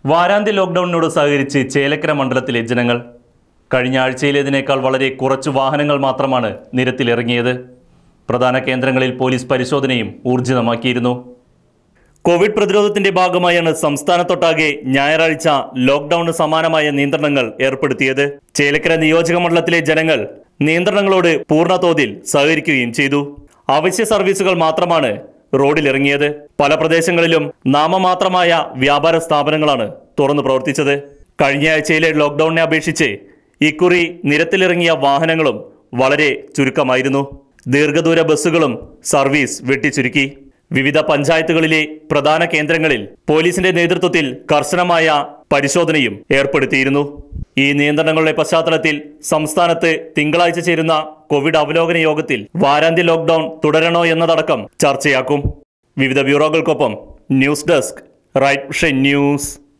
വാരാന്ത്യ ലോക്ക്ഡൌണിനോട് സഹകരിച്ച് ചേലക്കര മണ്ഡലത്തിലെ ജനങ്ങൾ കഴിഞ്ഞ ആഴ്ചയിലേതിനേക്കാൾ വളരെ കുറച്ച് വാഹനങ്ങൾ മാത്രമാണ് നിരത്തിലിറങ്ങിയത് പ്രധാന കേന്ദ്രങ്ങളിൽ പോലീസ് പരിശോധനയും ഊർജിതമാക്കിയിരുന്നു കോവിഡ് പ്രതിരോധത്തിന്റെ ഭാഗമായാണ് സംസ്ഥാനത്തൊട്ടാകെ ഞായറാഴ്ച ലോക്ക്ഡൌണിന് സമാനമായ നിയന്ത്രണങ്ങൾ ഏർപ്പെടുത്തിയത് ചേലക്കര നിയോജക മണ്ഡലത്തിലെ ജനങ്ങൾ നിയന്ത്രണങ്ങളോട് പൂർണ്ണതോതിൽ സഹകരിക്കുകയും ചെയ്തു അവശ്യ സർവീസുകൾ മാത്രമാണ് റോഡിലിറങ്ങിയത് പല പ്രദേശങ്ങളിലും നാമമാത്രമായ വ്യാപാര സ്ഥാപനങ്ങളാണ് തുറന്നു പ്രവർത്തിച്ചത് കഴിഞ്ഞ ആഴ്ചയിലെ ലോക്ക്ഡൌണിനെ അപേക്ഷിച്ച് ഇക്കുറി നിരത്തിലിറങ്ങിയ വാഹനങ്ങളും വളരെ ചുരുക്കമായിരുന്നു ദീർഘദൂര ബസ്സുകളും സർവീസ് വെട്ടിച്ചുരുക്കി വിവിധ പഞ്ചായത്തുകളിലെ പ്രധാന കേന്ദ്രങ്ങളിൽ പോലീസിന്റെ നേതൃത്വത്തിൽ കർശനമായ പരിശോധനയും ഏർപ്പെടുത്തിയിരുന്നു ഈ നിയന്ത്രണങ്ങളുടെ പശ്ചാത്തലത്തിൽ സംസ്ഥാനത്ത് തിങ്കളാഴ്ച ചേരുന്ന കോവിഡ് അവലോകന യോഗത്തിൽ വാരാന്ത്യ ലോക്ക്ഡൌൺ തുടരണോ എന്നതടക്കം ചർച്ചയാക്കും വിവിധ ബ്യൂറോകൾക്കൊപ്പം news desk right vision news